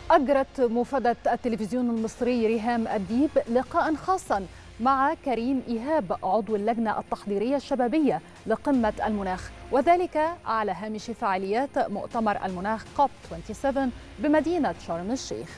أجرت مفادة التلفزيون المصري ريهام أديب لقاء خاصا مع كريم إيهاب عضو اللجنة التحضيرية الشبابية لقمة المناخ وذلك على هامش فعاليات مؤتمر المناخ كوب 27 بمدينة شرم الشيخ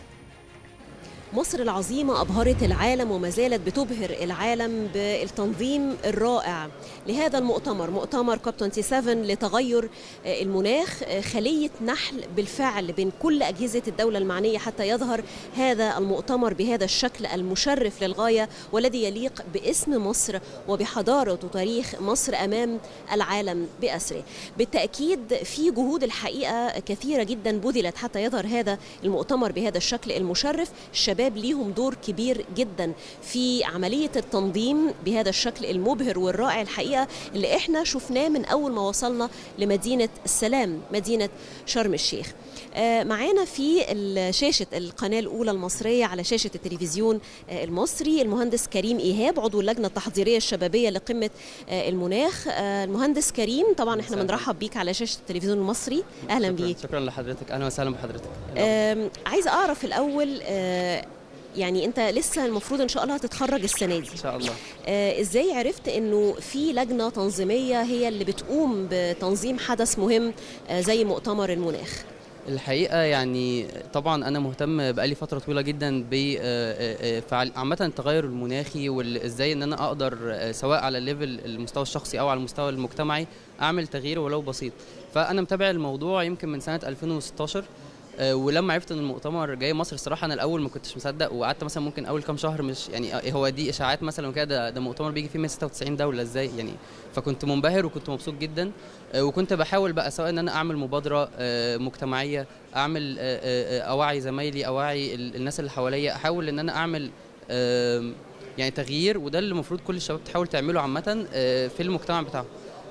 مصر العظيمة أبهرت العالم وما زالت بتبهر العالم بالتنظيم الرائع لهذا المؤتمر مؤتمر كوب 27 لتغير المناخ خلية نحل بالفعل بين كل أجهزة الدولة المعنية حتى يظهر هذا المؤتمر بهذا الشكل المشرف للغاية والذي يليق باسم مصر وبحضارة وتاريخ مصر أمام العالم بأسره بالتأكيد في جهود الحقيقة كثيرة جدا بذلت حتى يظهر هذا المؤتمر بهذا الشكل المشرف الشباب ليهم دور كبير جدا في عملية التنظيم بهذا الشكل المبهر والرائع الحقيقة اللي احنا شفناه من أول ما وصلنا لمدينة السلام مدينة شرم الشيخ معانا في شاشة القناة الأولى المصرية على شاشة التلفزيون المصري المهندس كريم إيهاب عضو اللجنة التحضيرية الشبابية لقمة المناخ المهندس كريم طبعا احنا بنرحب بيك على شاشة التلفزيون المصري أهلا شكرا بيك شكرا لحضرتك أهلا وسهلا بحضرتك عايز أعرف الأول يعني انت لسه المفروض ان شاء الله هتتخرج السنه دي إن شاء الله آه ازاي عرفت انه في لجنه تنظيميه هي اللي بتقوم بتنظيم حدث مهم آه زي مؤتمر المناخ الحقيقة يعني طبعا أنا مهتم بقالي فترة طويلة جدا ب عامة التغير المناخي وإزاي إن أنا أقدر سواء على الليفل المستوى الشخصي أو على المستوى المجتمعي أعمل تغيير ولو بسيط فأنا متابع الموضوع يمكن من سنة 2016 ولما عرفت ان المؤتمر جاي مصر الصراحه انا الاول ما كنتش مصدق وقعدت مثلا ممكن اول كام شهر مش يعني هو دي اشاعات مثلا وكده ده, ده مؤتمر بيجي فيه 196 دوله ازاي يعني فكنت منبهر وكنت مبسوط جدا وكنت بحاول بقى سواء ان انا اعمل مبادره مجتمعيه اعمل اوعي زمايلي اوعي الناس اللي حواليا احاول ان انا اعمل يعني تغيير وده اللي المفروض كل الشباب تحاول تعمله عامه في المجتمع بتاعهم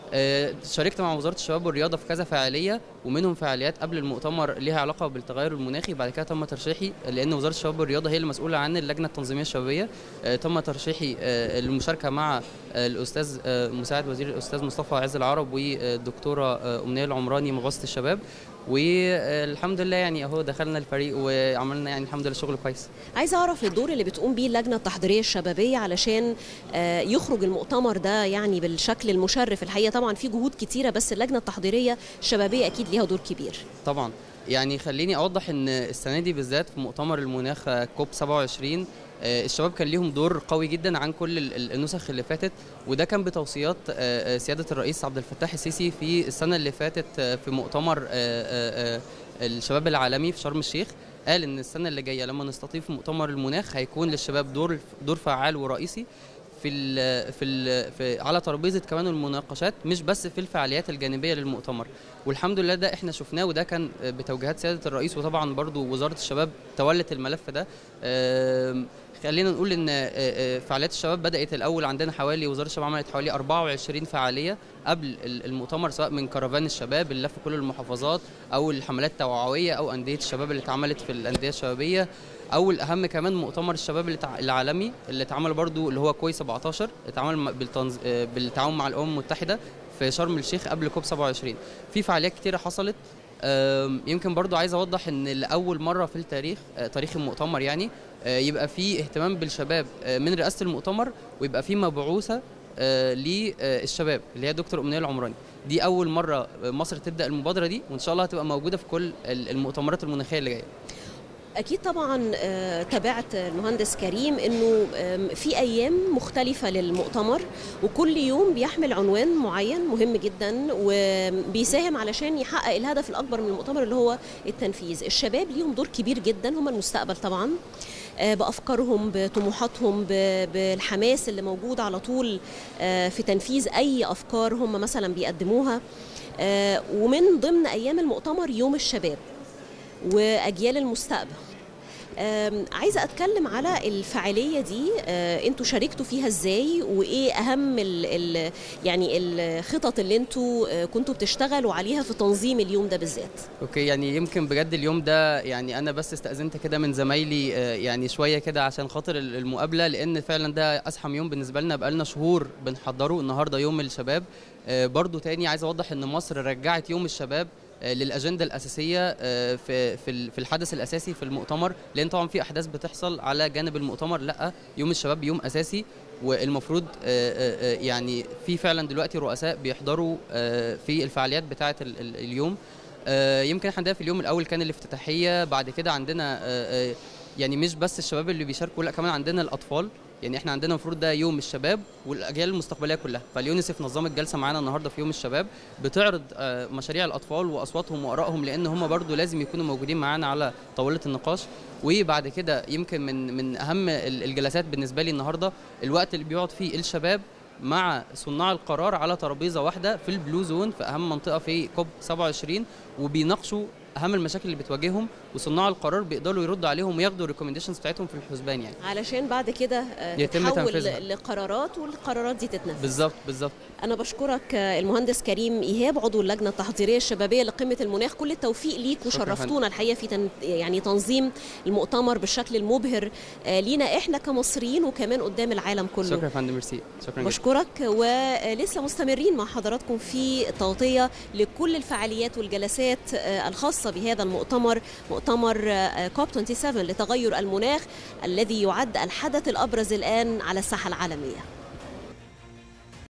شاركت مع وزاره الشباب والرياضه في كذا فعاليه ومنهم فعاليات قبل المؤتمر ليها علاقه بالتغير المناخي بعد كده تم ترشيحي لان وزاره الشباب والرياضه هي المسؤوله عن اللجنه التنظيميه الشبابيه تم ترشيحي للمشاركه مع الاستاذ مساعد وزير الاستاذ مصطفى عز العرب والدكتوره امنيه العمراني مغوصه الشباب والحمد لله يعني اهو دخلنا الفريق وعملنا يعني الحمد لله شغل كويس عايزه اعرف الدور اللي بتقوم بيه اللجنه التحضيريه الشبابيه علشان يخرج المؤتمر ده يعني بالشكل المشرف الحقيقه طبعا في جهود كتيره بس اللجنه التحضيريه الشبابيه اكيد ليها دور كبير طبعا يعني خليني اوضح ان السنه دي بالذات في مؤتمر المناخ كوب 27 الشباب كان ليهم دور قوي جدا عن كل النسخ اللي فاتت وده كان بتوصيات سياده الرئيس عبد الفتاح السيسي في السنه اللي فاتت في مؤتمر الشباب العالمي في شرم الشيخ قال ان السنه اللي جايه لما نستضيف مؤتمر المناخ هيكون للشباب دور دور فعال ورئيسي في ال في, ال في على ترابيزه كمان المناقشات مش بس في الفعاليات الجانبيه للمؤتمر والحمد لله ده احنا شفناه وده كان بتوجيهات سياده الرئيس وطبعا برضو وزاره الشباب تولت الملف ده خلينا نقول ان فعاليات الشباب بدات الاول عندنا حوالي وزاره الشباب عملت حوالي 24 فعاليه قبل المؤتمر سواء من كرفان الشباب اللي لف كل المحافظات او الحملات التوعويه او انديه الشباب اللي اتعملت في الانديه الشبابيه او الاهم كمان مؤتمر الشباب العالمي اللي اتعمل برضو اللي هو كوي 17 اتعمل بالتنز... بالتعاون مع الامم المتحده في شرم الشيخ قبل كوب 27 في فعاليات كتيره حصلت يمكن برضو عايز اوضح ان لاول مره في التاريخ تاريخ المؤتمر يعني يبقى في اهتمام بالشباب من رئاسه المؤتمر ويبقى في مبعوثه للشباب اللي هي دكتور امنيه العمراني دي اول مره مصر تبدا المبادره دي وان شاء الله هتبقى موجوده في كل المؤتمرات المناخيه اللي جايه اكيد طبعا تابعت المهندس كريم انه في ايام مختلفه للمؤتمر وكل يوم بيحمل عنوان معين مهم جدا وبيساهم علشان يحقق الهدف الاكبر من المؤتمر اللي هو التنفيذ الشباب ليهم دور كبير جدا هم المستقبل طبعا بافكارهم بطموحاتهم بالحماس اللي موجود على طول في تنفيذ اي افكار هم مثلا بيقدموها ومن ضمن ايام المؤتمر يوم الشباب واجيال المستقبل عايزه اتكلم على الفعاليه دي انتوا شاركتوا فيها ازاي وايه اهم ال ال يعني الخطط اللي انتوا كنتوا بتشتغلوا عليها في تنظيم اليوم ده بالذات اوكي يعني يمكن بجد اليوم ده يعني انا بس استاذنت كده من زمايلي يعني شويه كده عشان خاطر المقابله لان فعلا ده ازحم يوم بالنسبه لنا بقالنا شهور بنحضره النهارده يوم الشباب برضو تاني عايز اوضح ان مصر رجعت يوم الشباب آه، للاجنده الاساسيه آه، في في ال- في الحدث الاساسي في المؤتمر لان طبعا في احداث بتحصل على جانب المؤتمر لا يوم الشباب يوم اساسي والمفروض آه، آه، آه، يعني في فعلا دلوقتي رؤساء بيحضروا آه، في الفعاليات بتاعه ال- ال- اليوم آه، يمكن احنا عندنا في اليوم الاول كان الافتتاحيه بعد كده عندنا آه، آه، يعني مش بس الشباب اللي بيشاركوا لا كمان عندنا الاطفال يعني احنا عندنا المفروض ده يوم الشباب والاجيال المستقبليه كلها فاليونيسف نظمت جلسه معانا النهارده في يوم الشباب بتعرض آه، مشاريع الاطفال واصواتهم وارائهم لان هم برضو لازم يكونوا موجودين معانا على طاوله النقاش وبعد كده يمكن من من اهم ال- الجلسات بالنسبه لي النهارده الوقت اللي بيقعد فيه الشباب مع صناع القرار على ترابيزه واحده في البلو زون في اهم منطقه في كوب 27 وبيناقشوا اهم المشاكل اللي بتواجههم وصناع القرار بيقدروا يردوا عليهم وياخدوا الريكومنديشنز بتاعتهم في الحسبان يعني علشان بعد كده آه، يتم تتحول تنفيذها. لقرارات والقرارات دي تتنفذ بالظبط بالظبط أنا بشكرك آه، المهندس كريم إيهاب عضو اللجنة التحضيرية الشبابية لقمة المناخ كل التوفيق ليك شكراً يا وشرفتونا الحقيقة في تن... يعني تنظيم المؤتمر بالشكل المبهر آه، لينا إحنا كمصريين وكمان قدام العالم كله شكرا يا فندم ميرسي شكرا جدا بشكرك ولسه مستمرين مع حضراتكم في تغطية لكل الفعاليات والجلسات آه، الخاصة بهذا المؤتمر مؤتمر آه، كوب 27 لتغير المناخ الذي يعد الحدث الأبرز الآن على الساحة العالمية